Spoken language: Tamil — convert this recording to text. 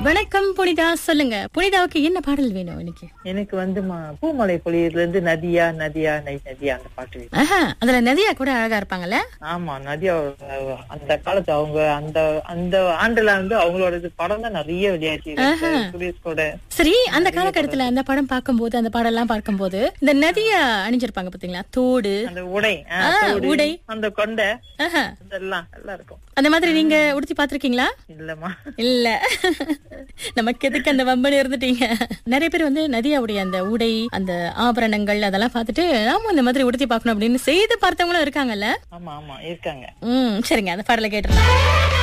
வணக்கம் புனிதா சொல்லுங்க புனிதாவுக்கு என்ன பாடல் வேணும் இன்னைக்கு எனக்கு வந்து ம- பூமலை பொழியதுல இருந்து நதியா நதியா நை நதியா அந்த பாட்டு வேணும். ஆஹா அதுல நதியா கூட அழகா இருப்பாங்கல்ல ஆமா நதியா அஹ், அந்த காலத்து அவங்க அந்த அந்த ஆண்டுல வந்து அவங்களோட இது படம் தான் நிறைய வெளியாச்சு சுரேஷ் கூட சரி அந்த காலகட்டத்துல அந்த படம் பார்க்கும்போது அந்த பாடல்லாம் பார்க்கும்போது இந்த நதியா அணிஞ்சிருப்பாங்க பாத்தீங்களா தோடு அந்த உடை அஹ், ஆ, தோடு, உடை. அந்த கொண்டை ஆஹா அதெல்லாம் நல்லா இருக்கும் அந்த மாதிரி நீங்க உடுத்தி பாத்திருக்கீங்களா இல்லம்மா இல்ல நமக்கு எதுக்கு அந்த வம்பன் இருந்துட்டீங்க நிறைய பேர் வந்து நதியாவுடைய அந்த உடை அந்த ஆபரணங்கள் அதெல்லாம் பார்த்துட்டு நாம இந்த மாதிரி உடுத்தி பார்க்கணும் அப்படின்னு செய்து பார்த்தவங்களும் இருக்காங்கல்ல ஆமா ஆமா இருக்காங்க ம் சரிங்க அந்த பாடலை கேட்டுலாம்